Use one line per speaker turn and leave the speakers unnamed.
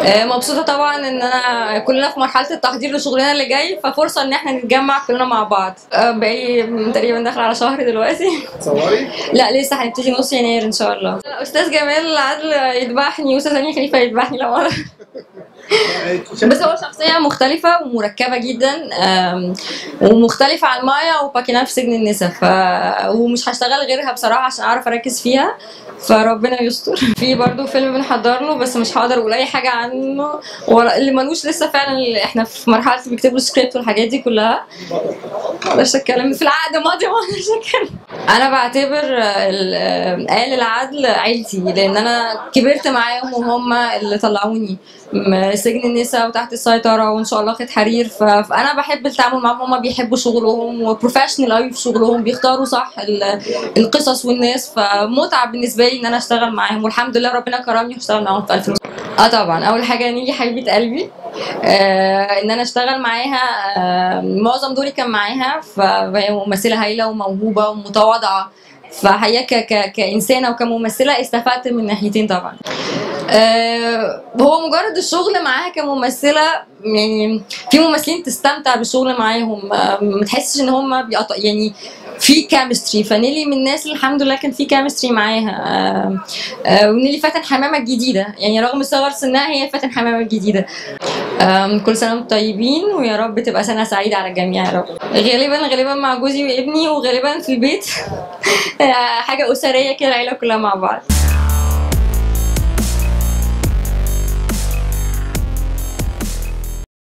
آه، مبسوطه طبعا ان انا كلنا في مرحله التحضير لشغلنا اللي جاي ففرصه ان احنا نتجمع كلنا مع بعض آه، بقالي تقريبا داخله على شهر دلوقتي
تصوري
لا لسه هنبتدي نص يناير ان شاء الله استاذ جمال العدل يذبحني واستاذ امين خليفه يذبحني لو أنا. بس هو شخصية مختلفة ومركبة جدا آم، ومختلفة عن مايا وباكينات في سجن النساء ف... ومش هشتغل غيرها بصراحة عشان أعرف أركز فيها فربنا يستر في برضو فيلم بنحضر له بس مش هقدر أقول أي حاجة عنه ولا اللي ملوش لسه فعلا اللي احنا في مرحلة بيكتبوا السكريبت والحاجات دي كلها مقدرش أتكلم في العقد ماضي ما أقدرش أتكلم أنا بعتبر ال- آل العدل عيلتي لأن أنا كبرت معاهم وهم اللي طلعوني م- سجن النساء وتحت السيطرة وإن شاء الله خد حرير ف- فأنا بحب التعامل معاهم هما بيحبوا شغلهم وبروفيشنال قوي في شغلهم بيختاروا صح ال- القصص والناس فمتعة بالنسبة لي إن أنا أشتغل معاهم والحمد لله ربنا كرمني واشتغل معاهم في 2000 اه طبعا اول حاجه نيجي حبيبه قلبي آه ان انا اشتغل معاها آه معظم دوري كان معاها فهي ممثله هايله وموهوبه ومتواضعه فهي ك ك كانسانه وكممثله استفدت من ناحيتين طبعا آه هو مجرد الشغل معاها كممثله يعني في ممثلين تستمتع بالشغل معاهم آه ما تحسش ان هم بيقطع يعني في كيمستري فنيلي من الناس اللي الحمد لله كان في كيمستري معاها آه آه ونيلي فاتن حمامه الجديده يعني رغم صغر سنها هي فاتن حمامه الجديده آم، كل سنه وانتم طيبين ويا رب تبقى سنه سعيده على الجميع يا رب غالبا غالبا مع جوزي وابني وغالبا في البيت آه، حاجه اسريه كده العيله كلها مع بعض